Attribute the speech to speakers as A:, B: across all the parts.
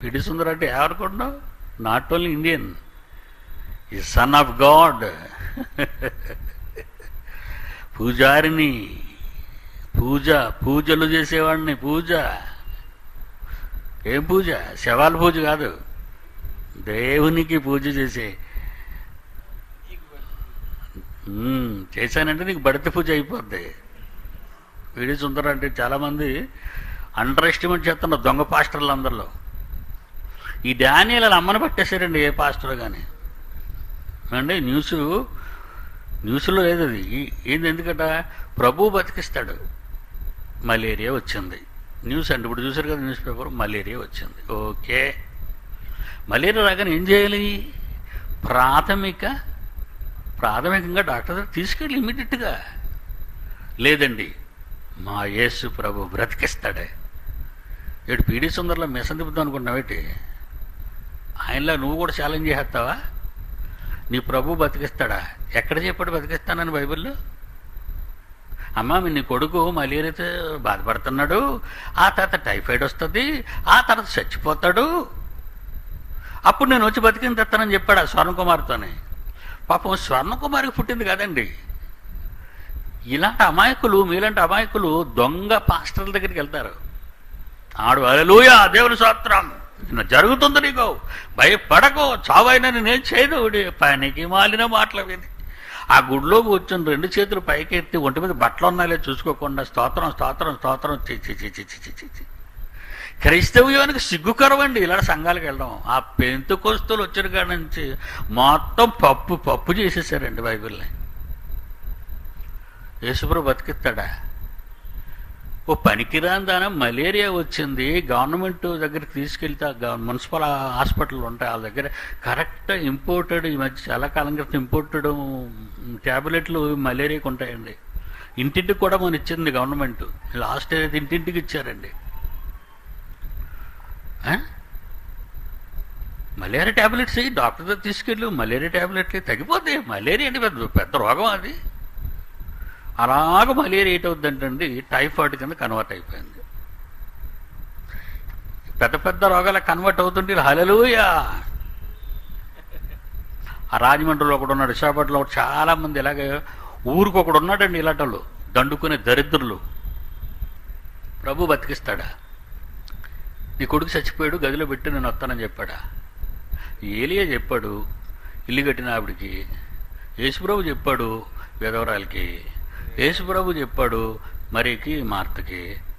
A: పిడి సుందర్ అంటే ఏమనుకుంటున్నావు not only Indian ఈ సన్ ఆఫ్ గాడ్ పూజారిని పూజ పూజలు చేసేవాడిని పూజ ఏం పూజ శవాల పూజ కాదు దేవునికి పూజ చేసే ఉమ్, చేశానంటే నీకు బడిత పూజ అయిపోద్ది వీడి సుందర అంటే చాలామంది అండర్ ఎస్టిమేట్ చేస్తున్నారు దొంగ పాస్టర్లు అందరిలో ఈ డానియల్ అలా అమ్మని పట్టేశారండి ఏ పాస్టర్ కానీ అండి న్యూస్ న్యూస్లో లేదు అది ఈ- ఏంది ఎందుకంట ప్రభు బతికిస్తాడు మలేరియా వచ్చింది న్యూస్ అంటే ఇప్పుడు చూసారు కదా న్యూస్ పేపర్ మలేరియా వచ్చింది ఓకే మలేరియా రాగానే ఏం చేయాలి ప్రాథమిక ప్రాథమికంగా డాక్టర్ దగ్గర తీసుకెళ్ళి ఇమీడియట్గా లేదండి మా యేసు ప్రభు బ్రతికిస్తాడే ఏడు పీడి సుందర్లో మిషన్ తిప్పుతాం అనుకుంటున్నావేటి ఆయనలా నువ్వు కూడా ఛాలెంజ్ చేస్తావా నీ ప్రభు బతికిస్తాడా ఎక్కడ చెప్పాడు బతికిస్తానని బైబిల్లో అమ్మ మీ నీ కొడుకు మలేరియాతో బాధపడుతున్నాడు ఆ తర్వాత టైఫాయిడ్ వస్తుంది ఆ తర్వాత చచ్చిపోతాడు అప్పుడు నేను వచ్చి బతికిన తెస్తానని చెప్పాడు ఆ స్వర్ణకుమార్తోనే పాపం స్వర్ణకుమారికి పుట్టింది కదండి ఇలాంటి అమాయకులు మీలాంటి అమాయకులు దొంగ పాస్టర్ల దగ్గరికి వెళ్తారు ఆడు అలలుయా దేవుని స్తోత్రం నిన్న జరుగుతుంది నీకు భయపడకు చావైనా నేను చేయను పనికి మాలిన మాటలు విని ఆ గుడిలో కూర్చొని రెండు చేతులు పైకి ఎత్తి ఒంటి మీద బట్టలు ఉన్నాయో చూసుకోకుండా స్తోత్రం స్తోత్రం స్తోత్రం చి చి చి చి చి చి చి చి. క్రైస్తవ్యానికి సిగ్గుకరవండి ఇలా సంఘాలకు వెళ్ళడం ఆ పెంతుకొస్తులు వచ్చిన కాడ నుంచి మొత్తం పప్పు పప్పు చేసేసారండి బైబిల్ని యేసుప్రభు బతికిస్తాడా ఓ పనికిరాని దానం మలేరియా వచ్చింది గవర్నమెంట్ దగ్గరికి తీసుకెళ్తే ఆ గవ- మున్సిపల్ హాస్పిటల్ ఉంటాయి వాళ్ళ దగ్గర కరెక్ట్ ఇంపోర్టెడ్ ఈ మధ్య చాలా కాలం క్రితం ఇంపోర్టెడ్ ట్యాబ్లెట్లు మలేరియాకి ఉంటాయండి ఇంటింటికి కూడా మనం ఇచ్చింది గవర్నమెంట్ లాస్ట్ ఇయర్ ఇంటింటికి ఇచ్చారండి ఆ? మలేరియా ట్యాబ్లెట్స్ ఇయ్యి, డాక్టర్ దగ్గర తీసుకెళ్ళు మలేరియా ట్యాబ్లెట్లు తగ్గిపోతాయి మలేరియా అంటే పెద్ద పెద్ద రోగం అది అలాగ మలేరియా ఏంటవుద్దంటండి టైఫాయిడ్ కింద కన్వర్ట్ అయిపోయింది పెద్ద పెద్ద రోగాలకు కన్వర్ట్ అవుతుంటే హలలుయా ఆ రాజమండ్రిలో ఒకడు ఉన్నాడు విశాఖపట్నంలో ఒకడు చాలా మంది ఇలాగే ఊరికి ఒకడు ఉన్నాడండి ఇలాంటి దండుకునే దరిద్రులు ప్రభు బతికిస్తాడా నీ కొడుకు చచ్చిపోయాడు గదిలో పెట్టి నేను వస్తానని చెప్పాడా ఏలియా చెప్పాడు ఇల్లు కట్టిన ఆవిడికి యేసుప్రభు చెప్పాడు విధవరాలకి యేసుప్రభు చెప్పాడు మరికి మార్తకి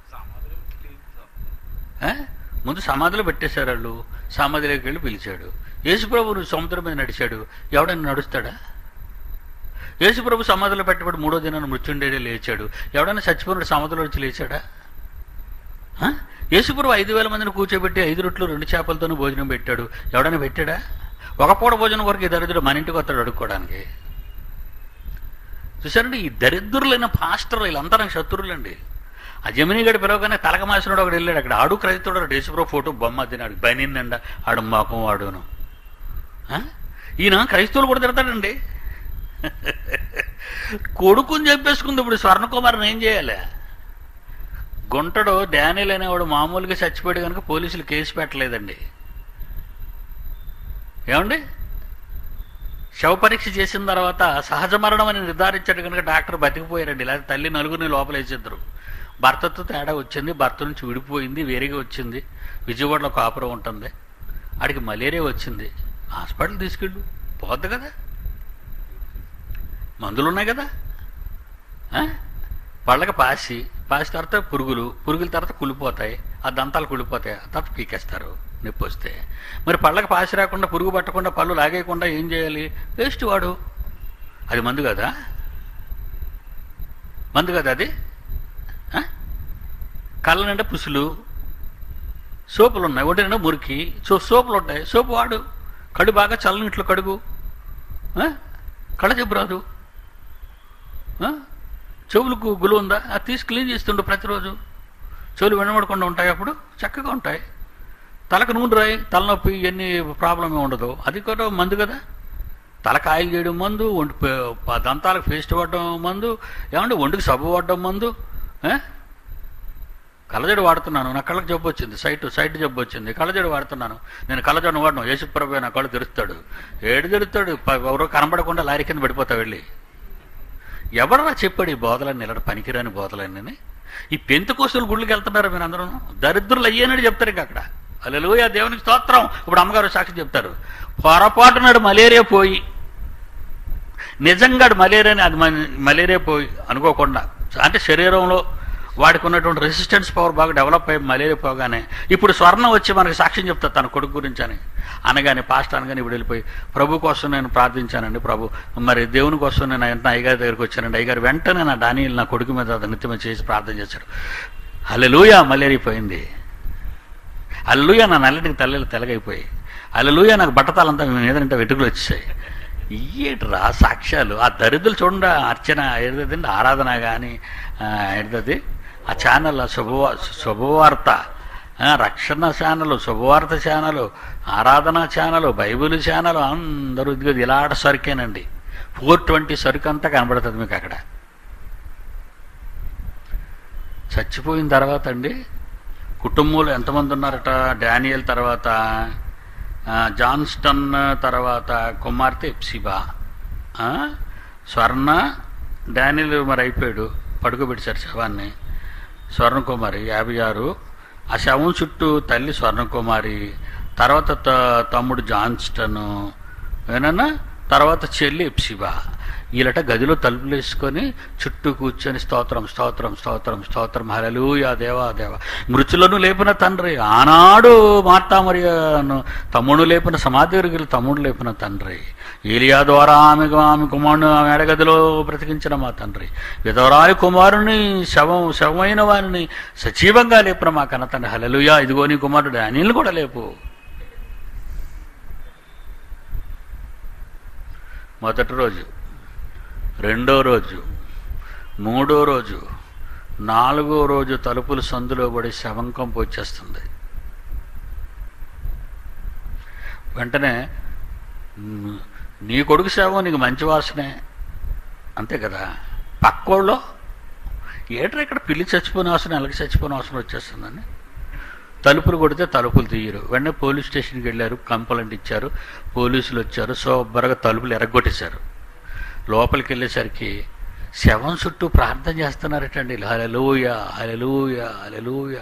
A: ఆ? ముందు సమాధిలో పెట్టేశారు వాళ్ళు సమాధిలోకి వెళ్ళి పిలిచాడు యేసుప్రభు నువ్వు సముద్రం మీద నడిచాడు ఎవడైనా నడుస్తాడా యేసుప్రభు సమాధిలో పెట్టబడి మూడో దినాన్ని మృత్యుండేడే లేచాడు ఎవడైనా చచ్చిపోయినాడు సమాధిలో వచ్చి లేచాడా ఆ? యేసుప్రభు ఐదు వేల మందిని కూర్చోబెట్టి ఐదు రొట్లు రెండు చేపలతోనూ భోజనం పెట్టాడు ఎవడైనా పెట్టాడా ఒక పూట భోజనం కొరకు ఈ దరిద్రుడు మన ఇంటికి వస్తాడు అడుక్కోవడానికి చూసారండి ఈ దరిద్రులైన పాస్టర్లు వీళ్ళంతా నాకు శత్రువులండి ఆ జమినీగడి పిలవగానే తలక మాసినోడు ఒకడు వెళ్ళాడు అక్కడ ఆడు క్రైస్తవుడు యేసుప్రభు ఫోటో బొమ్మ తిన్నాడు బనిందండ ఆడు మాకం వాడును ఆ? ఈయన క్రైస్తవులు కూడా తిడతాడండి కొడుకుని చెప్పేసుకుంది ఇప్పుడు స్వర్ణకుమార్ని ఏం చేయాలి గుంటడు డానియల్ అనేవాడు మామూలుగా చచ్చిపోయాడు కనుక పోలీసులు కేసు పెట్టలేదండి ఏమండి శవ పరీక్ష చేసిన తర్వాత సహజ మరణం అని నిర్ధారించాడు కనుక డాక్టర్ బతికిపోయారండి లేదా తల్లి నలుగురిని లోపల వేసిద్దరు భర్తతో తేడా వచ్చింది భర్త నుంచి విడిపోయింది వేరేగా వచ్చింది విజయవాడలో కాపురం ఉంటుంది ఆడికి మలేరియా వచ్చింది హాస్పిటల్ తీసుకెళ్ళు పోద్ది కదా మందులు ఉన్నాయి కదా ఆ? పళ్ళకి పాసి పాసి తర్వాత పురుగులు పురుగుల తర్వాత కుళ్ళిపోతాయి ఆ దంతాలు కుళ్ళిపోతాయి ఆ తర్వాత పీకేస్తారు నొప్పి వస్తే మరి పళ్ళకి పాసి రాకుండా పురుగు పట్టకుండా పళ్ళు లాగేయకుండా ఏం చేయాలి వేస్ట్ వాడు అది మందు కదా మందు కదా అది ఆ? కళ్ళ నిండా పుసులు సోపులు ఉన్నాయి ఒకటి నిండా మురికి సో సోపులు ఉంటాయి సోపు వాడు కడు బాగా చల్లని ఇట్లు కడుగు ఆ? కళ్ళ జబ్బు రాదు ఆ? చెవులకు గులు ఉందా అది తీసి క్లీన్ చేస్తుండు ప్రతిరోజు చెవులు వినబడకుండా ఉంటాయి అప్పుడు చక్కగా ఉంటాయి తలకు నూనె రాయి తలనొప్పి ఇవన్నీ ప్రాబ్లం ఏమి ఉండదు అది కూడా మందు కదా తలకు ఆయిల్ చేయడం మందు ఒంటి పే- ప- దంతాలకు పేస్ట్ పడడం మందు ఏమంటే ఒంటికి సబ్బు పడడం మందు ఆ? కళ్ళజోడు వాడుతున్నాను నా కళ్ళకి జబ్బు వచ్చింది సైట్ సైట్ జబ్బు వచ్చింది కళ్ళజోడు వాడుతున్నాను నేను కళ్ళజోడు వాడను యేసుప్రభు నా కళ్ళు తెరుస్తాడు ఏడు తెరుస్తాడు ప- ఎవరో కనబడకుండా లారీ కింద పడిపోతా వెళ్ళి ఎవడరా చెప్పాడు ఈ బోధలన్నీ నిలడ పనికిరాని బోధలన్నీ ఈ పెంతుకోసులు గుళ్ళకి వెళ్తున్నారు మీరు అందరూ దరిద్రులు అయ్యానని చెప్తారు ఇంకా అక్కడ అల్లెలుయ దేవునికి స్తోత్రం ఇప్పుడు అమ్మగారు సాక్షి చెప్తారు పొరపాటునాడు మలేరియా పోయి నిజంగా మలేరియా అది మన- మలేరియా పోయి అనుకోకుండా అంటే శరీరంలో వాడికి ఉన్నటువంటి రెసిస్టెన్స్ పవర్ బాగా డెవలప్ అయ్యి మలేరియా పోగానే ఇప్పుడు స్వర్ణం వచ్చి మనకి సాక్ష్యం చెప్తా తన కొడుకు గురించి అని అనగానే పాస్ట్ అనగానే ఇప్పుడు వెళ్ళిపోయి ప్రభు కోసం నేను ప్రార్థించానండి ప్రభు మరి దేవుని కోసం నేను ఆయన అయ్యగారి దగ్గరికి వచ్చానండి అయ్యగారు వెంటనే నా డానియల్ నా కొడుకు మీద నిత్యమే చేసి ప్రార్థన చేశాడు హల్లెలూయా మలేరియా పోయింది అల్లుయ నా నల్లటికి తల్లిలు తెలగైపోయి అల్లెలుయ నాకు బట్టతాలంతా ఏదంటే వెటుకులు వచ్చేసాయి ఇయ్యేట్రా సాక్ష్యాలు ఆ దరిద్రులు చూడండి అర్చన ఏదండి ఆరాధన కానీ ఏంటది ఆ ఛానల్ ఆ శుభవా శుభవార్త ఆ, రక్షణ ఛానల్ శుభవార్త ఛానల్ ఆరాధన ఛానల్ బైబిల్ ఛానల్ అందరూ ఇదిగో ఇలాంటి సరుకేనండి ఫోర్ ట్వంటీ సరుకు అంతా కనబడుతుంది మీకు అక్కడ చచ్చిపోయిన తర్వాత అండి కుటుంబంలో ఎంతమంది ఉన్నారట డానియల్ తర్వాత ఆ, జాన్స్టన్ తర్వాత కుమార్తె ఎప్సిబా ఆ, స్వర్ణ డానియల్ మరి అయిపోయాడు పడుకోబెట్టారు శవాన్ని స్వర్ణకుమారి యాభై ఆరు ఆ శవం చుట్టూ తల్లి స్వర్ణకుమారి తర్వాత త- తమ్ముడు జాన్స్టన్ ఏనన్నా తర్వాత చెల్లి ఎప్సిబా వీళ్ళట గదిలో తలుపులు వేసుకొని చుట్టూ కూర్చొని స్తోత్రం స్తోత్రం స్తోత్రం స్తోత్రం హలలుయా దేవా దేవా మృతులను లేపిన తండ్రి ఆనాడు మార్తా మరియను తమ్ముడు లేపిన సమాధి దగ్గరికి తమ్ముడు లేపిన తండ్రి ఏలియా ద్వారా ఆమె ఆమె కుమారుడు ఆమె ఎడగదిలో బ్రతికించిన మా తండ్రి విధవరాలి కుమారుని శవం శవమైన వారిని సజీవంగా లేపిన మా కన్న తండ్రి హలలుయా ఇదిగో నీ కుమారుడు అనిల్ కూడా లేపు మొదటి రోజు రెండో రోజు మూడో రోజు నాలుగో రోజు తలుపులు సందులో పడి శవం కంపు వచ్చేస్తుంది వెంటనే "మ్, నీ కొడుకు శవం నీకు మంచి వాసనే అంతే కదా పక్కోళ్ళు ఏట్రా ఇక్కడ పిల్లి చచ్చిపోయిన అవసరం ఎలాగ చచ్చిపోయిన అవసరం వచ్చేస్తుందని తలుపులు కొడితే తలుపులు తీయరు వెంటనే పోలీస్ స్టేషన్కి వెళ్ళారు కంప్లైంట్ ఇచ్చారు పోలీసులు వచ్చారు శుభ్రంగా తలుపులు ఎరగొట్టేశారు లోపలికి వెళ్ళేసరికి శవం చుట్టూ ప్రార్థన చేస్తున్నారటండి హలలుయ హలలుయ హలలుయ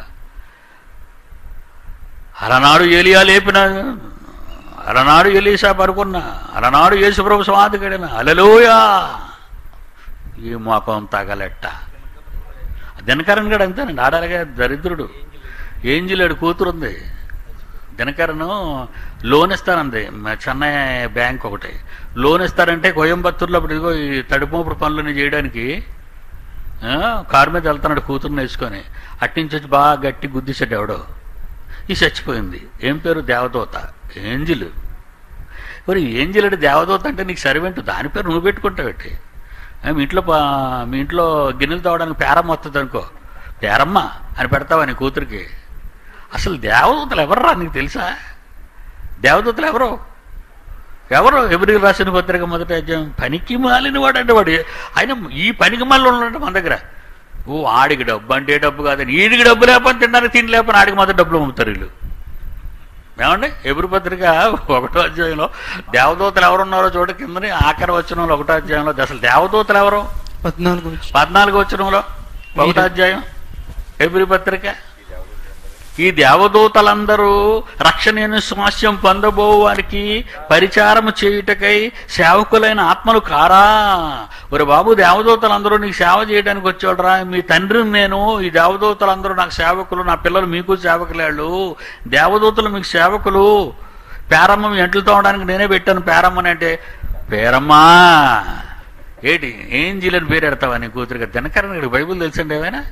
A: అలనాడు ఏలియా లేపిన అలనాడు ఎలీసా పడుకున్న అలనాడు యేసుప్రభు సమాధి గడిన అలలోయా ఈ మోపం తగలెట్ట దినకరణ్ గడు అంతేనండి ఆడాలిగా దరిద్రుడు ఏంజిలేడు కూతురుంది దినకరను లోన్ ఇస్తానంది మ- చెన్నై బ్యాంక్ ఒకటి లోన్ ఇస్తారంటే కోయంబత్తూరులో అప్పుడు ఇదిగో ఈ తడిపోపుడు పనులని చేయడానికి ఆ, కారు మీద వెళ్తున్నాడు కూతురుని వేసుకొని అట్నుంచి వచ్చి బాగా గట్టి గుద్దిసాడు ఎవడో ఈ చచ్చిపోయింది ఏం పేరు దేవదూత ఏంజిల్ మరి ఏంజిల్ అంటే దేవదూత అంటే నీకు సరివేంటు దాని పేరు నువ్వు పెట్టుకుంటావేంటి ఆ, మీ ఇంట్లో పా- మీ ఇంట్లో గిన్నెలు తోవడానికి పేరమ్మ వస్తుంది అనుకో పేరమ్మ అని పెడతావా నీ కూతురికి అసలు దేవదూతలు ఎవర్రా నీకు తెలుసా దేవదూతలు ఎవరు ఎవరు ఎవరికి రాసిన పత్రిక మొదట అధ్యాయం పనికి మాలిన వాడు అంటే వాడు ఆయన ఈ పనికి మాలిన ఉన్నాడు మన దగ్గర ఓ ఆడికి డబ్బు అంటే డబ్బు కాదని ఈడికి డబ్బు లేకపోతే తినడానికి తిండి లేకపోతే ఆడికి మాత్రం డబ్బులు అమ్ముతారు వీళ్ళు ఏమండి ఎవరి పత్రిక ఒకటో అధ్యాయంలో దేవదూతలు ఎవరున్నారో చూడ కిందని ఆఖరి వచ్చిన ఒకటో అధ్యాయంలో అసలు దేవదూతలు ఎవరు
B: పద్నాలుగు వచ్చి
A: పద్నాలుగు వచ్చినంలో ఒకటో అధ్యాయం ఎబ్రి పత్రిక ఈ దేవదూతలందరూ రక్షణ స్వాస్యం పొందబో వారికి పరిచారము చేయుటకై సేవకులైన ఆత్మలు కారా ఒరే బాబు దేవదూతలందరూ నీకు సేవ చేయడానికి వచ్చాడురా మీ తండ్రిని నేను ఈ దేవదూతలందరూ నాకు సేవకులు నా పిల్లలు మీకు సేవకులేళ్ళు దేవదూతలు మీకు సేవకులు పేరమ్మ మీ ఎంట్లు తోవడానికి నేనే పెట్టాను పేరమ్మని అంటే పేరమ్మా ఏంటి ఏం చేయలేని పేరు ఎడతావా నీ కూతురుగా దినకరణ గడికి బైబుల్ తెలుసండి ఏమైనా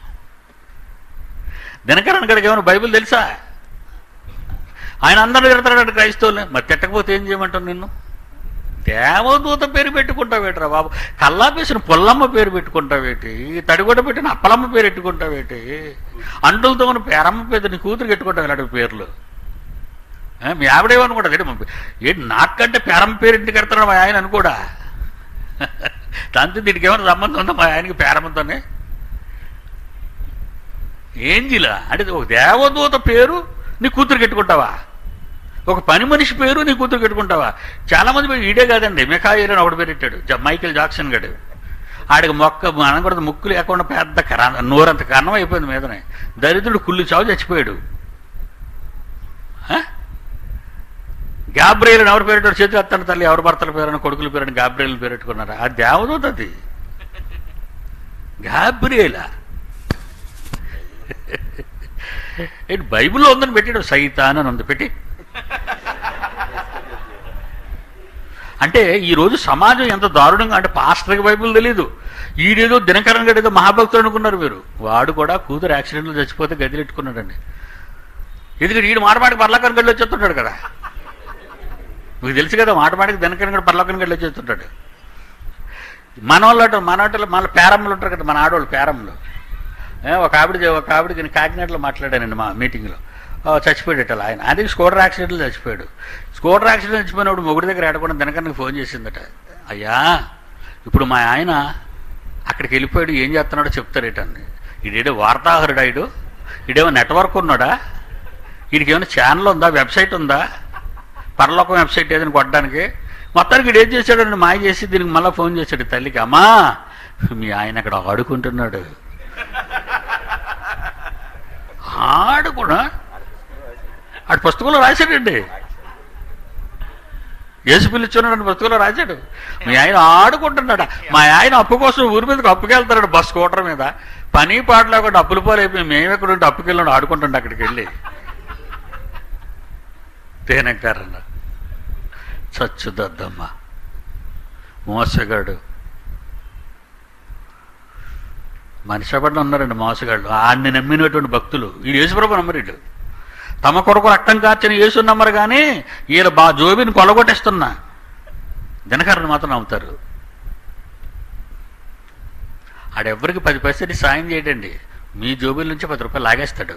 A: దినకరణ గడికి ఏమైనా బైబుల్ తెలుసా ఆయన అందరూ తిడతాడు క్రైస్తవులే మరి తిట్టకపోతే ఏం చేయమంటావు నిన్ను దేవదూత పేరు పెట్టుకుంటావేట్రా బాబు కల్లాపేసిన పుల్లమ్మ పేరు పెట్టుకుంటావేటి తడిగొడ్డ పెట్టిన అప్పలమ్మ పేరు పెట్టుకుంటావేటి అంటులతో ఉన్న పేరమ్మ పేరు నీ కూతురు పెట్టుకుంటావు ఇలాంటి పేర్లు ఆ, మీ ఆవిడేమనుకుంటుంది ఏంటి మా- ఏంటి నాకంటే పేరమ్మ పేరు ఇంటికి కడతాడు మా ఆయన అనుకోడా దాంతో దీనికి ఏమైనా సంబంధం ఉందా మా ఆయనకి పేరమ్మతోనే ఏంజిలా అంటే ఒక దేవదూత పేరు నీ కూతురు కట్టుకుంటావా ఒక పని మనిషి పేరు నీ కూతురు కట్టుకుంటావా చాలా మంది పేరు ఈడే కాదండి మిఖాయిల్ అని ఒకటి పెట్టాడు జ- మైకేల్ జాక్సన్ గడు ఆడికి మొక్క మనం కూడా ముక్కు లేకుండా పెద్ద కరా నోరంత కన్నం అయిపోయింది మీదనే దరిద్రుడు కుళ్ళు చావు చచ్చిపోయాడు ఆ? గాబ్రియల్ ఎవరు పేరెట్టాడు చేతులు ఎత్తాడు తల్లి ఎవరి భర్తల పేరు కొడుకుల పేరు అని గాబ్రియల్ పేరెట్టుకున్నారు ఆ దేవదూత అది గాబ్రియేలా ఏంటి బైబిల్లో ఉందని పెట్టాడు సైతాన్ అని ఉంది పెట్టి అంటే ఈరోజు సమాజం ఎంత దారుణంగా అంటే పాస్టర్కి బైబిల్ తెలీదు ఈడేదో దినకరణ గడేదో మహాభక్తుడు అనుకున్నారు మీరు వాడు కూడా కూతురు యాక్సిడెంట్లో చచ్చిపోతే గదిలెట్టుకున్నాడండి ఎందుకంటే ఈడు మాటమాటికి పర్లాకరణ గడిలో వచ్చేస్తుంటాడు కదా మీకు తెలుసు కదా మాటమాటికి దినకరణ గడి పర్లాకరణ గడిలో వచ్చేస్తుంటాడు మన వాళ్ళు అంటారు మన వాళ్ళు మన పేరమ్మలు ఉంటారు కదా మన ఆడవాళ్ళు పేరమ్మలు ఏ, ఒక ఆవిడ ఒక ఆవిడకి నేను కాకినాడలో మాట్లాడానండి మా మీటింగ్లో ఆ, చచ్చిపోయాడట ఆయన అది స్కూటర్ యాక్సిడెంట్లో చచ్చిపోయాడు స్కూటర్ యాక్సిడెంట్ చచ్చిపోయినప్పుడు మొగుడి దగ్గర ఆడకుండా దినకరణకి ఫోన్ చేసిందట అయ్యా ఇప్పుడు మా ఆయన అక్కడికి వెళ్ళిపోయాడు ఏం చేస్తున్నాడో చెప్తారేటండి ఈడేడో వార్తాహరుడు ఆయుడు ఈడేమో నెట్వర్క్ ఉన్నాడా వీడికి ఏమైనా ఛానల్ ఉందా వెబ్సైట్ ఉందా పరలోకం వెబ్సైట్ ఏదైనా కొట్టడానికి మొత్తానికి వీడు ఏం చేశాడండి మాయ చేసి దీనికి మళ్ళీ ఫోన్ చేశాడు తల్లికి అమ్మా మీ ఆయన అక్కడ ఆడుకుంటున్నాడు ఆడు కూడా ఆడు పుస్తకంలో రాశాడండి యేసు పిలుచున్నాడు పుస్తకంలో రాశాడు మీ ఆయన ఆడుకుంటున్నాడు మా ఆయన అప్పు కోసం ఊరి మీదకి అప్పుకెళ్తాడు బస్ స్కూటర్ మీద పని పాట లేకుండా అప్పుల పాలైపోయి మేము ఎక్కడ ఉంటే అప్పుకెళ్ళి ఆడుకుంటుండే అక్కడికి వెళ్ళి తేనెకారన్న చచ్చుదద్దమ్మ మోసగాడు మనిషి పడిన ఉన్నారండి మోసగాళ్ళు ఆడిని నమ్మినటువంటి భక్తులు ఈ యేసుప్రభు నమ్మరేడు తమ కొరకు రక్తం కార్చిన యేసు నమ్మరు కానీ ఈయన బా జోబిని కొలగొట్టేస్తున్నా దినకరణ మాత్రం నమ్ముతారు ఆడెవ్వరికి పది పైసలు సాయం చేయడండి మీ జోబుల నుంచి పది రూపాయలు లాగేస్తాడు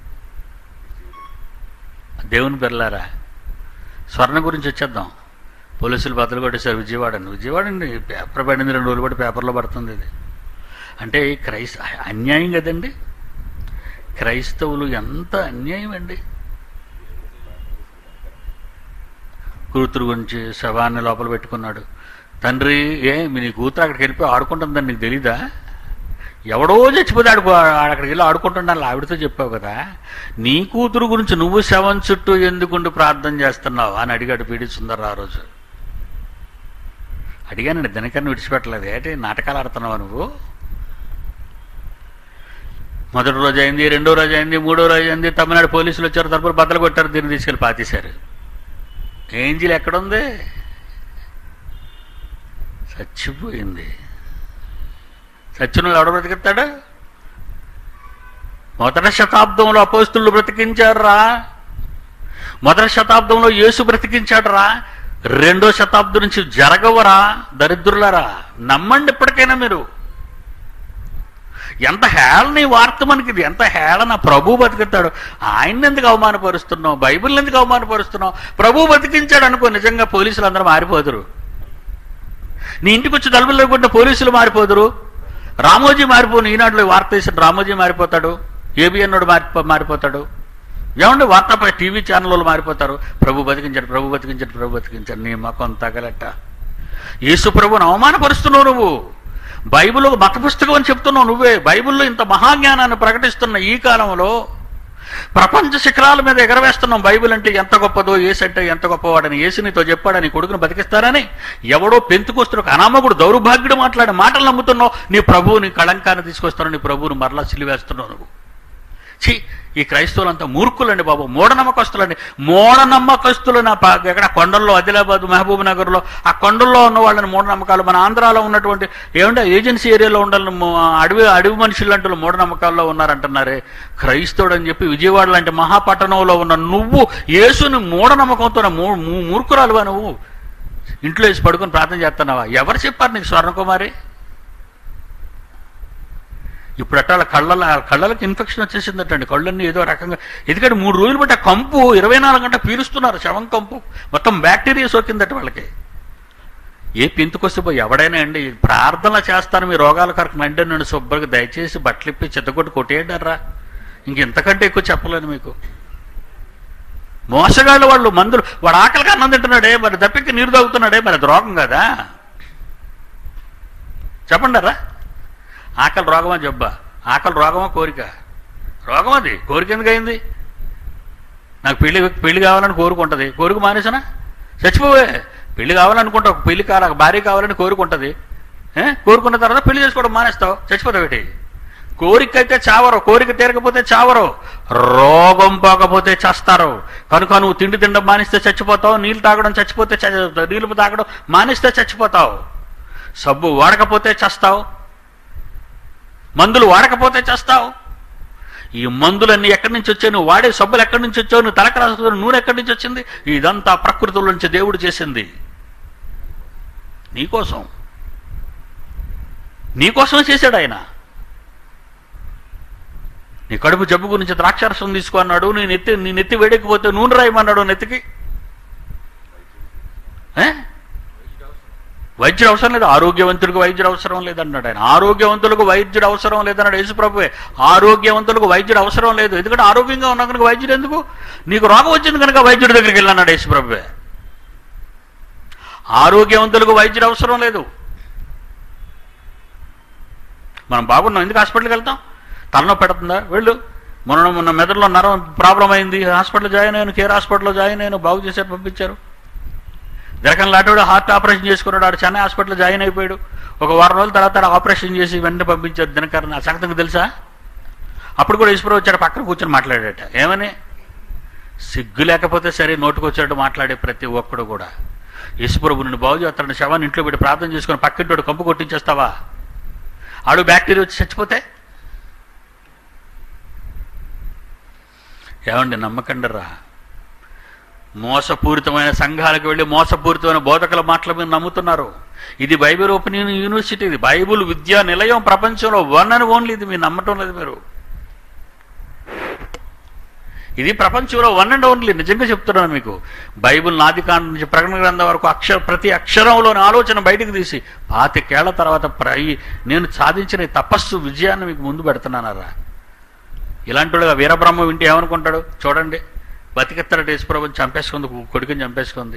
A: దేవుని పెరలారా స్వర్ణ గురించి వచ్చేద్దాం పోలీసులు బద్దలు కొట్టేశారు విజయవాడ అని విజయవాడ అండి పేపర్ పడింది రెండు రోజులు పడి పేపర్లో పడుతుంది ఇది అంటే ఈ క్రైస్త అన్యాయం కదండి క్రైస్తవులు ఎంత అన్యాయం అండి కూతురు గురించి శవాన్ని లోపల పెట్టుకున్నాడు తండ్రి ఏ మీ నీ కూతురు అక్కడికి వెళ్ళిపోయి ఆడుకుంటుందని నీకు తెలీదా ఎవడో చచ్చిపోతే ఆడుకో అక్కడికి వెళ్ళి ఆడుకుంటున్నాను ఆవిడతో చెప్పావు కదా నీ కూతురు గురించి నువ్వు శవం చుట్టూ ఎందుకుంటూ ప్రార్థన చేస్తున్నావు అని అడిగాడు పీడి సుందర్ ఆ రోజు అడిగానండి దినకర్ని విడిచిపెట్టలేదు ఏంటి నాటకాలు ఆడుతున్నావా నువ్వు మొదటి రోజు అయింది రెండో రోజు అయింది మూడో రోజు అయింది తమిళనాడు పోలీసులు వచ్చారు తరపున బద్దలు కొట్టారు దీన్ని తీసుకెళ్ళి పాతేశారు ఏంజిల్ ఎక్కడుంది చచ్చిపోయింది చచ్చిన ఎవడు బ్రతికిస్తాడు మొదటి శతాబ్దంలో అపోస్తులు బ్రతికించారా మొదటి శతాబ్దంలో యేసు బ్రతికించాడురా రెండో శతాబ్దం నుంచి జరగవరా దరిద్రులరా నమ్మండి ఇప్పటికైనా మీరు ఎంత హేళన ఈ వార్త మనకి ఇది ఎంత హేళన ప్రభు బతికిస్తాడు ఆయన్ని ఎందుకు అవమానపరుస్తున్నావు బైబిల్ని ఎందుకు అవమానపరుస్తున్నావు ప్రభు బతికించాడు అనుకో నిజంగా పోలీసులు అందరూ మారిపోదురు నీ ఇంటికి వచ్చి తలుపులు లేకుండా పోలీసులు మారిపోదురు రామోజీ మారిపోను ఈనాడులో వార్త వేసిన రామోజీ మారిపోతాడు ఏబిఎన్నోడు మారిపో మారిపోతాడు ఏమండి వార్తాపై టీవీ ఛానళ్ళు మారిపోతారు ప్రభు బతికించాడు ప్రభు బతికించాడు ప్రభు బతికించాడు నీ మకం తగలట యేసు ప్రభుని అవమానపరుస్తున్నావు నువ్వు బైబిల్ ఒక మత పుస్తకం అని చెప్తున్నావు నువ్వే బైబిల్లో ఇంత మహాజ్ఞానాన్ని ప్రకటిస్తున్న ఈ కాలంలో ప్రపంచ శిఖరాల మీద ఎగరవేస్తున్నాం బైబిల్ అంటే ఎంత గొప్పదో ఏసు అంటే ఎంత గొప్పవాడని ఏసు నీతో చెప్పాడని కొడుకును బతికిస్తారని ఎవడో పెంతుకొస్తున్న ఒక అనామకుడు దౌర్భాగ్యుడు మాట్లాడే మాటలు నమ్ముతున్నావు నీ ప్రభువుని కళంకాన్ని తీసుకొస్తున్నావు నీ ప్రభువుని మరలా సిలివేస్తున్నావు నువ్వు ఛీ ఈ క్రైస్తవులంతా మూర్ఖులండి బాబు మూఢనమ్మకస్తులండి మూఢనమ్మకస్తులు నా పా- ఎక్కడ కొండల్లో ఆదిలాబాద్ మహబూబ్ నగర్లో ఆ కొండల్లో ఉన్న వాళ్ళని మూఢనమ్మకాలు మన ఆంధ్రాలో ఉన్నటువంటి ఏమంటే ఏజెన్సీ ఏరియాలో ఉండాలని ము- అడవి అడవి మనుషులు అంటూ మూఢనమ్మకాల్లో ఉన్నారంటున్నారే క్రైస్తవుడు అని చెప్పి విజయవాడ లాంటి మహాపట్టణంలో ఉన్న నువ్వు యేసుని మూఢనమ్మకంతో మూ- మూ- మూర్ఖురాలువా నువ్వు ఇంట్లో వేసి పడుకొని ప్రార్థన చేస్తున్నావా ఎవరు చెప్పారు నీకు స్వర్ణకుమారి ఇప్పుడు అట్లా కళ్ళ కళ్ళకి ఇన్ఫెక్షన్ వచ్చేసిందటండి కళ్ళన్నీ ఏదో రకంగా ఎందుకంటే మూడు రోజులు బట్టి ఆ కంపు ఇరవై నాలుగు గంట పీలుస్తున్నారు శవం కంపు మొత్తం బ్యాక్టీరియా సోకిందట వాళ్ళకి ఏ పింతుకొస్తే పోయి ఎవడైనా అండి ప్రార్థన చేస్తాను మీ రోగాల కరకు నండి నన్ను శుభ్రంగా దయచేసి బట్టలు ఇప్పి చెత్తగొట్టు కొట్టేయండిరా ఇంకెంతకంటే ఎక్కువ చెప్పలేను మీకు మోసగాళ్ళు వాళ్ళు మందులు వాడు ఆకలికి అన్నం తింటున్నాడే మరి దప్పికి నీరు తాగుతున్నాడే మరి అది రోగం కదా చెప్పండారా ఆకలి రోగమా జబ్బా ఆకలి రోగమా కోరిక రోగం అది కోరిక ఎందుకు అయింది నాకు పెళ్లి పెళ్లి కావాలని కోరుకుంటుంది కోరిక మానేసనా చచ్చిపోవే పెళ్లి కావాలనుకుంటావు పెళ్లి కావాలి భార్య కావాలని కోరుకుంటుంది ఏ కోరుకున్న తర్వాత పెళ్లి చేసుకోవడం మానేస్తావు చచ్చిపోతావు ఏంటి కోరిక అయితే చావరు కోరిక తీరకపోతే చావరు రోగం పోకపోతే చస్తారు కనుక నువ్వు తిండి తినడం మానేస్తే చచ్చిపోతావు నీళ్ళు తాగడం చచ్చిపోతే చ- నీళ్ళు తాగడం మానేస్తే చచ్చిపోతావు సబ్బు వాడకపోతే చస్తావు మందులు వాడకపోతే చస్తావు ఈ మందులన్నీ ఎక్కడి నుంచి వచ్చాయి నువ్వు వాడే సబ్బులు ఎక్కడి నుంచి వచ్చావు నువ్వు తలకు రాసుకున్న నూనె ఎక్కడి నుంచి వచ్చింది ఇదంతా ప్రకృతిలో నుంచి దేవుడు చేసింది నీకోసం నీకోసమే చేశాడు ఆయన నీ కడుపు జబ్బు గురించి ద్రాక్షారసం తీసుకో అన్నాడు నీ నెత్తి నీ నెత్తి వేడెక్కిపోతే నూనె రాయమన్నాడు నెత్తికి ఏ? వైద్యుడు అవసరం లేదు ఆరోగ్యవంతుడికి వైద్యుడు అవసరం లేదన్నాడు ఆయన ఆరోగ్యవంతులకు వైద్యుడు అవసరం లేదన్నాడు యేసుప్రభువే ఆరోగ్యవంతులకు వైద్యుడు అవసరం లేదు ఎందుకంటే ఆరోగ్యంగా ఉన్న కనుక వైద్యుడు ఎందుకు నీకు రోగం వచ్చింది కనుక వైద్యుడి దగ్గరికి వెళ్ళన్నాడు యేసుప్రభువే ఆరోగ్యవంతులకు వైద్యుడు అవసరం లేదు మనం బాగున్నాం ఎందుకు హాస్పిటల్కి వెళ్తాం తలనొప్పి పెడుతుందా వెళ్ళు మొన్న మొన్న మెదడులో నరం ప్రాబ్లం అయింది హాస్పిటల్ జాయిన్ అయ్యాను కేర్ హాస్పిటల్లో జాయిన్ అయ్యాను బాగు చేశారు పంపించారు జరకన్ లాంటివాడు హార్ట్ ఆపరేషన్ చేసుకున్నాడు ఆడు చెన్నై హాస్పిటల్ జాయిన్ అయిపోయాడు ఒక వారం రోజుల తర్వాత ఆడ ఆపరేషన్ చేసి వెంటనే పంపించారు దినకరణ ఆ సంగతికి తెలుసా అప్పుడు కూడా ఈశ్వరు వచ్చాడు పక్కన కూర్చొని మాట్లాడాట ఏమని సిగ్గు లేకపోతే సరే నోటుకు వచ్చాడు మాట్లాడే ప్రతి ఒక్కడు కూడా యేసుప్రభు నిన్ను బాగు చేస్తాడు శవాన్ని ఇంట్లో పెట్టి ప్రార్థన చేసుకొని పక్కింటోడు కంపు కొట్టించేస్తావా ఆడు బ్యాక్టీరియా వచ్చి చచ్చిపోతే ఏమండి నమ్మకండిరా మోసపూరితమైన సంఘాలకు వెళ్ళి మోసపూరితమైన బోధకుల మాటల మీద నమ్ముతున్నారు ఇది బైబిల్ ఓపెన్ యూని- యూనివర్సిటీ ఇది బైబిల్ విద్యా నిలయం ప్రపంచంలో వన్ అండ్ ఓన్లీ ఇది మీరు నమ్మటం లేదు మీరు ఇది ప్రపంచంలో వన్ అండ్ ఓన్లీ నిజంగా చెప్తున్నాను మీకు బైబిల్ నాదికాండ నుంచి ప్రకటన గ్రంథం వరకు అక్షర ప్రతి అక్షరంలోని ఆలోచన బయటికి తీసి పాతికేళ్ల తర్వాత ప్ర- ఈ నేను సాధించిన ఈ తపస్సు విజయాన్ని మీకు ముందు పెడుతున్నానరా ఇలాంటి వాడు వీరబ్రహ్మ వింటే ఏమనుకుంటాడు చూడండి బతికెత్తడ యేసుప్రభుని చంపేసుకుంది కొడుకుని చంపేసుకుంది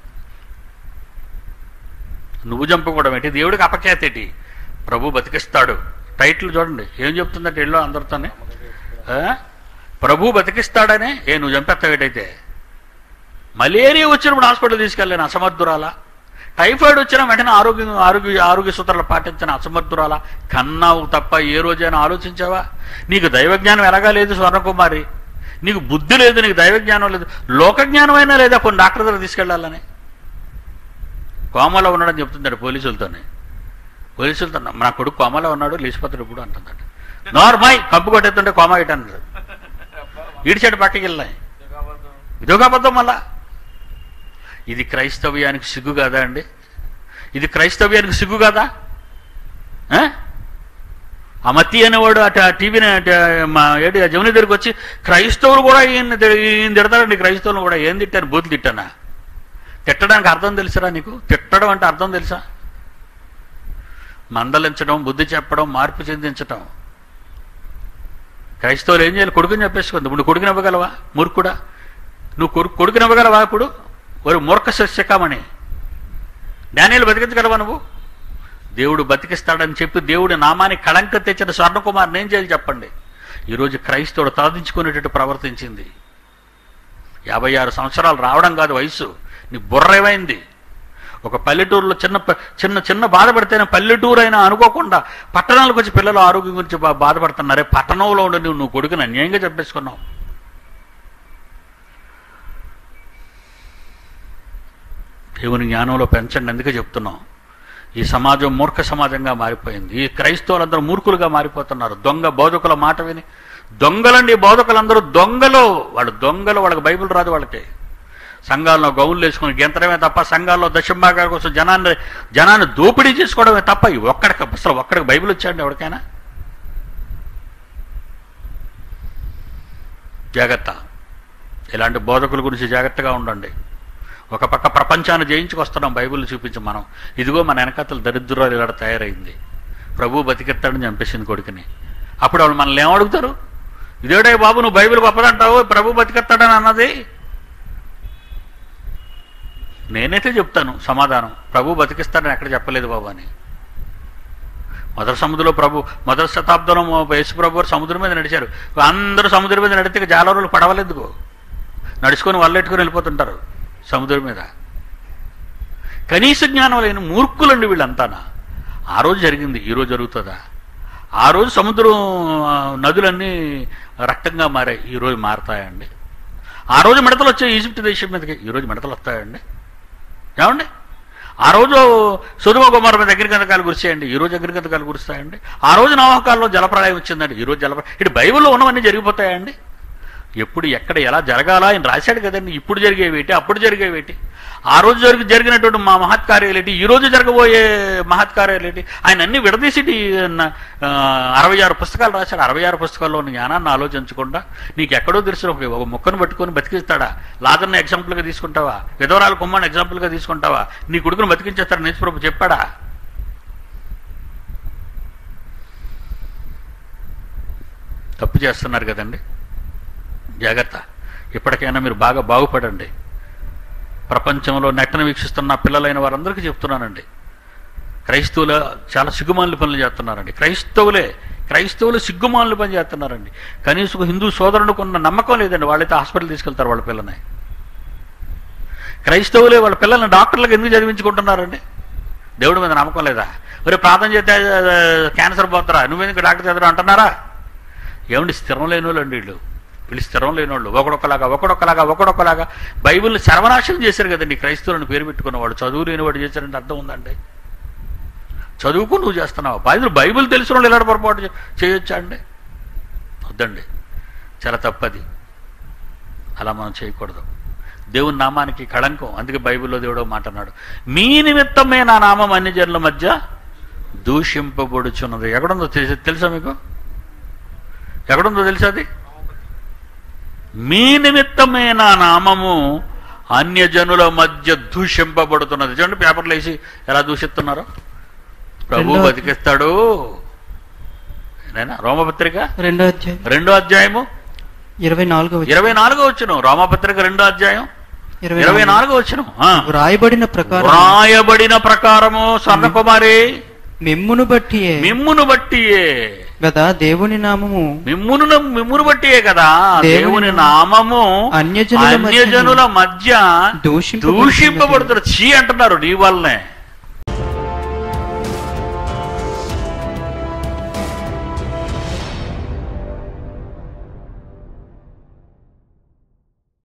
A: నువ్వు చంపకూడదు ఏంటి దేవుడికి అపఖ్యాతి ఏంటి ప్రభు బతికిస్తాడు టైటిల్ చూడండి ఏం చెప్తుందంటే ఎల్లో అందరితోనే ఆ? ప్రభు బతికిస్తాడనే ఏ నువ్వు చంపేస్తావేటైతే మలేరియా వచ్చినప్పుడు హాస్పిటల్ తీసుకెళ్ళాను అసమర్థురాల టైఫాయిడ్ వచ్చిన వెంటనే ఆరోగ్యం ఆరోగ్య ఆరోగ్య సూత్రాలు పాటించిన అసమర్థురాల కన్నావు తప్ప ఏ రోజైనా ఆలోచించావా నీకు దైవజ్ఞానం ఎలాగా లేదు స్వర్ణకుమారి నీకు బుద్ధి లేదు నీకు దైవజ్ఞానం లేదు లోకజ్ఞానం అయినా లేదా కొన్ని డాక్టర్ దగ్గర తీసుకెళ్ళాలని కోమలో ఉన్నాడని చెప్తుంటాడు పోలీసులతోనే పోలీసులతో నా కొడుకు కోమలో ఉన్నాడు లేచిపోతాడు ఇప్పుడు అంటుందట నార్మల్ కప్పు కొట్టేస్తుంటే కోమ ఇటన్నాడు ఈడిచాడు పక్కకి వెళ్ళాయి ఇదొక అబద్ధం మళ్ళా ఇది క్రైస్తవ్యానికి సిగ్గు కాదా అండి ఇది క్రైస్తవ్యానికి సిగ్గు కాదా ఆ? ఆ మత్తి అనేవాడు అటు ఆ టీవీని అటు మా ఏడు ఆ జముని దగ్గరికి వచ్చి క్రైస్తవులు కూడా ఈయన తి- ఈయన తిడతారండి క్రైస్తవులు కూడా ఏం తిట్టాను బూతులు తిట్టానా తిట్టడానికి అర్థం తెలుసురా నీకు తిట్టడం అంటే అర్థం తెలుసా మందలించడం బుద్ధి చెప్పడం మార్పు చెందించడం క్రైస్తవులు ఏం చేయాలి కొడుకుని చెప్పేసుకుంది ఇప్పుడు నువ్వు కొడుకుని ఇవ్వగలవా మూర్ఖుడా నువ్వు కొడుకు కొడుకుని ఇవ్వగలవా ఇప్పుడు ఒక మూర్ఖ శిక్షకమని డానియలు బతికించగలవా నువ్వు దేవుడు బతికిస్తాడని చెప్పి దేవుడి నామానికి కళంక తెచ్చిన స్వర్ణకుమార్ని ఏం చేయాలి చెప్పండి ఈరోజు క్రైస్తవుడు తలదించుకునేటట్టు ప్రవర్తించింది యాభై ఆరు సంవత్సరాలు రావడం కాదు వయసు నీ బుర్ర ఏమైంది ఒక పల్లెటూరులో చిన్న ప- చిన్న చిన్న బాధపడితేనే పల్లెటూరు అయినా అనుకోకుండా పట్టణాలకు వచ్చి పిల్లలు ఆరోగ్యం గురించి బా- బాధపడుతున్నారే పట్టణంలో ఉండి నువ్వు నువ్వు కొడుకుని అన్యాయంగా చెప్పేసుకున్నావు దేవుని జ్ఞానంలో పెంచండి అందుకే చెప్తున్నాం ఈ సమాజం మూర్ఖ సమాజంగా మారిపోయింది ఈ క్రైస్తవులందరూ మూర్ఖులుగా మారిపోతున్నారు దొంగ బోధకుల మాట విని దొంగలండి ఈ బోధకులందరూ దొంగలు వాళ్ళు దొంగలు వాళ్ళకి బైబిల్ రాదు వాళ్ళకి సంఘాల్లో గౌన్లు వేసుకుని గెంతడమే తప్ప సంఘాల్లో దశంభాగాల కోసం జనాన్ని జనాన్ని దోపిడీ చేసుకోవడమే తప్ప ఈ ఒక్కడికి అసలు ఒక్కడికి బైబిల్ వచ్చాడండి ఎవరికైనా జాగ్రత్త ఇలాంటి బోధకుల గురించి జాగ్రత్తగా ఉండండి ఒక పక్క ప్రపంచాన్ని జయించుకొస్తున్నాం బైబిల్ చూపించి మనం ఇదిగో మన వెనకతలు దరిద్రాలు ఇలా తయారైంది ప్రభు బతికెత్తాడని చంపేసింది కొడుకుని అప్పుడు వాళ్ళు మనల్ని ఏమడుగుతారు ఇదేడే బాబు నువ్వు బైబిల్ గొప్పదంటావు ప్రభు బతికెత్తాడని అన్నది నేనైతే చెప్తాను సమాధానం ప్రభు బతికిస్తాడని ఎక్కడ చెప్పలేదు బాబు అని మొదటి సముద్రంలో ప్రభు మొదటి శతాబ్దంలో యేసు ప్రభు వారు సముద్రం మీద నడిచారు అందరూ సముద్రం మీద నడితే ఇక జాలరులు పడవలెందుకు నడుచుకొని వల్లెట్టుకొని వెళ్ళిపోతుంటారు సముద్రం మీద కనీస జ్ఞానం లేని మూర్ఖులండి వీళ్ళంతానా ఆ రోజు జరిగింది ఈ రోజు జరుగుతుందా ఆ రోజు సముద్రం ఆ, నదులన్నీ రక్తంగా మారాయి ఈ రోజు మారతాయండి ఆ రోజు మిడతలు వచ్చాయి ఈజిప్ట్ దేశం మీదకి ఈ రోజు మిడతలు వస్తాయండి ఏమండి ఆ రోజు సుధుమ కుమార్ మీద అగ్నిగంధకాలు కురిసాయండి ఈ రోజు అగ్నిగంధకాలు కురుస్తాయండి ఆ రోజు నవాకాలంలో జలప్రళయం వచ్చిందండి ఈ రోజు జలప్రళయం ఇటు బైబిల్లో ఉన్నవన్నీ జరిగిపోతాయండి ఎప్పుడు ఎక్కడ ఎలా జరగాలా ఆయన రాశాడు కదండి ఇప్పుడు జరిగేవేటి అప్పుడు జరిగేవేటి ఆ రోజు జరిగి జరిగినటువంటి మా మహత్కార్యాలేటి ఈ రోజు జరగబోయే మహత్కార్యాలేటి ఆయన అన్ని విడదీసి న- ఆ, అరవై ఆరు పుస్తకాలు రాశాడు అరవై ఆరు పుస్తకాల్లో ఉన్న జ్ఞానాన్ని ఆలోచించకుండా నీకు ఎక్కడో తెలిసిన ఒక ఒక ముక్కను పట్టుకొని బతికిస్తాడా లాదర్ని ఎగ్జాంపుల్గా తీసుకుంటావా విధవరాల కుమ్మని ఎగ్జాంపుల్గా తీసుకుంటావా నీ కొడుకును బతికించేస్తాడు నేర్చుప్రభు చెప్పాడా తప్పు చేస్తున్నారు కదండి జాగ్రత్త ఇప్పటికైనా మీరు బాగా బాగుపడండి ప్రపంచంలో నెట్టను వీక్షిస్తున్న పిల్లలైన వారందరికీ చెప్తున్నానండి క్రైస్తవులు చాలా సిగ్గుమాలిన పనులు చేస్తున్నారండి క్రైస్తవులే క్రైస్తవులు సిగ్గుమాలిన పని చేస్తున్నారండి కనీసం హిందూ సోదరునికి ఉన్న నమ్మకం లేదండి వాళ్ళైతే హాస్పిటల్ తీసుకెళ్తారు వాళ్ళ పిల్లని క్రైస్తవులే వాళ్ళ పిల్లల్ని డాక్టర్లకు ఎందుకు చదివించుకుంటున్నారండి దేవుడి మీద నమ్మకం లేదా మరి ప్రార్థన చేస్తే ఆ, క్యాన్సర్ పోతారా నువ్వెందుకు డాక్టర్ చదవరా అంటున్నారా ఏమండి స్థిరం లేని వాళ్ళు అండి వీళ్ళు వీళ్ళు స్థిరం లేని వాళ్ళు ఒకడొకలాగా ఒకడొకలాగా ఒకడొకలాగా బైబిల్ని సర్వనాశనం చేశారు కదండి క్రైస్తవులను పేరు పెట్టుకున్న వాడు చదువు లేని వాడు చేశారంటే అర్థం ఉందండి చదువుకు నువ్వు చేస్తున్నావు బైబిల్ బైబిల్ తెలిసిన వాళ్ళు ఇలాంటి పొరపాటు చే- చేయొచ్చా అండి వద్దండి చాలా తప్పది అలా మనం చేయకూడదు దేవుని నామానికి కళంకం అందుకే బైబిల్లో దేవుడు ఒక మాట అన్నాడు మీ నిమిత్తమే నా నామం అన్ని జనుల మధ్య దూషింపబడుచున్నది ఎక్కడుందో తెలుసా- తెలుసా మీకు ఎక్కడుందో తెలుసా అది మీ నిమిత్తమే నా నామము అన్యజనుల మధ్య దూషింపబడుతున్నది చూడండి పేపర్లు వేసి ఎలా దూషిస్తున్నారో ప్రభు
B: రెండో-
A: బతికిస్తాడు నేనా రోమపత్రిక
B: రెండో అధ్యాయం
A: రెండో అధ్యాయము
B: ఇరవై నాలుగో వచనం.
A: ఇరవై నాలుగో వచ్చిన రోమపత్రిక రెండో అధ్యాయం
B: ఇరవై
A: ఇరవై
B: నాలుగు.
A: నాలుగో వచ్చిన
B: వ్రాయబడిన ప్రకారం
A: వ్రాయబడిన ప్రకారము స్వర్ణకుమారి
B: మిమ్మును బట్టియే
A: మిమ్మును బట్టియే
B: కదా దేవుని నామము
A: మిమ్మును మిమ్మును బట్టియే కదా
B: దేవుని
A: దేవుని నామము
B: అన్యజనుల మధ్య
A: అన్యజనుల మధ్య
B: దూషింపబడుతున్నది.
A: దూషింపబడుతున్నారు చీ అంటున్నారు నీ వల్లనే